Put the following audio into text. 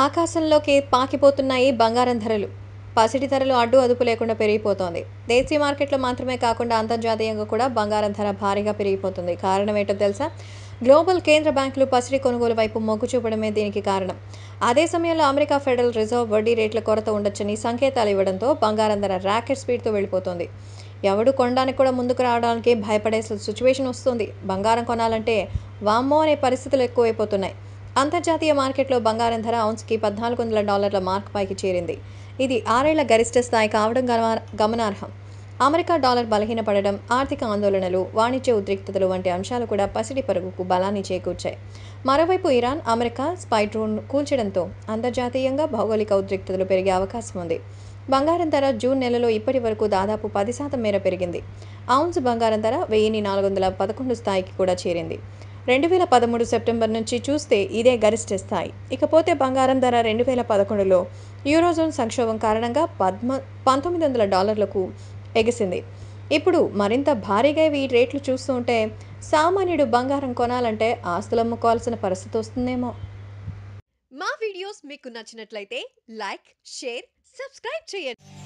ఆకాశంలోకి పాకిపోతున్నాయి బంగారం ధరలు పసిడి ధరలు అడ్డు అదుపు లేకుండా పెరిగిపోతోంది దేశీయ మార్కెట్లో మాత్రమే కాకుండా అంతర్జాతీయంగా కూడా బంగారం ధర భారీగా పెరిగిపోతుంది కారణం ఏంటో తెలుసా గ్లోబల్ కేంద్ర బ్యాంకులు పసిడి కొనుగోలు వైపు మొగ్గు చూపడమే దీనికి కారణం అదే సమయంలో అమెరికా ఫెడరల్ రిజర్వ్ వడ్డీ రేట్ల కొరత ఉండొచ్చని సంకేతాలు ఇవ్వడంతో బంగారం ధర ర్యాకెట్ స్పీడ్తో వెళ్ళిపోతుంది ఎవడు కొనడానికి కూడా ముందుకు రావడానికి భయపడే సిచ్యువేషన్ వస్తుంది బంగారం కొనాలంటే వామ్మో అనే పరిస్థితులు ఎక్కువైపోతున్నాయి అంతర్జాతీయ మార్కెట్లో బంగారం ధర ఔన్స్కి పద్నాలుగు వందల డాలర్ల మార్క్ పైకి చేరింది ఇది ఆరేళ్ల గరిష్ట స్థాయి కావడం గమ- గమనార్హం అమెరికా డాలర్ బలహీనపడడం ఆర్థిక ఆందోళనలు వాణిజ్య ఉద్రిక్తతలు వంటి అంశాలు కూడా పసిడి పరుగుకు బలాన్ని చేకూర్చాయి మరోవైపు ఇరాన్ అమెరికా స్పై డ్రోన్ కూల్చడంతో అంతర్జాతీయంగా భౌగోళిక ఉద్రిక్తతలు పెరిగే అవకాశం ఉంది బంగారం ధర జూన్ నెలలో ఇప్పటి వరకు దాదాపు పది శాతం మేర పెరిగింది ఔన్స్ బంగారం ధర వెయ్యిన్ని నాలుగు వందల పదకొండు స్థాయికి కూడా చేరింది రెండు వేల పదమూడు సెప్టెంబర్ నుంచి చూస్తే ఇదే గరిష్ట స్థాయి ఇకపోతే బంగారం ధర రెండు వేల పదకొండులో యూరోజోన్ సంక్షోభం కారణంగా పద్మ పంతొమ్మిది వందల డాలర్లకు ఎగిసింది ఇప్పుడు మరింత భారీగా ఈ రేట్లు చూస్తూ ఉంటే సామాన్యుడు బంగారం కొనాలంటే ఆస్తులు అమ్ముకోవాల్సిన పరిస్థితి వస్తుందేమో మా వీడియోస్ మీకు నచ్చినట్లయితే లైక్ షేర్ సబ్స్క్రైబ్ చేయండి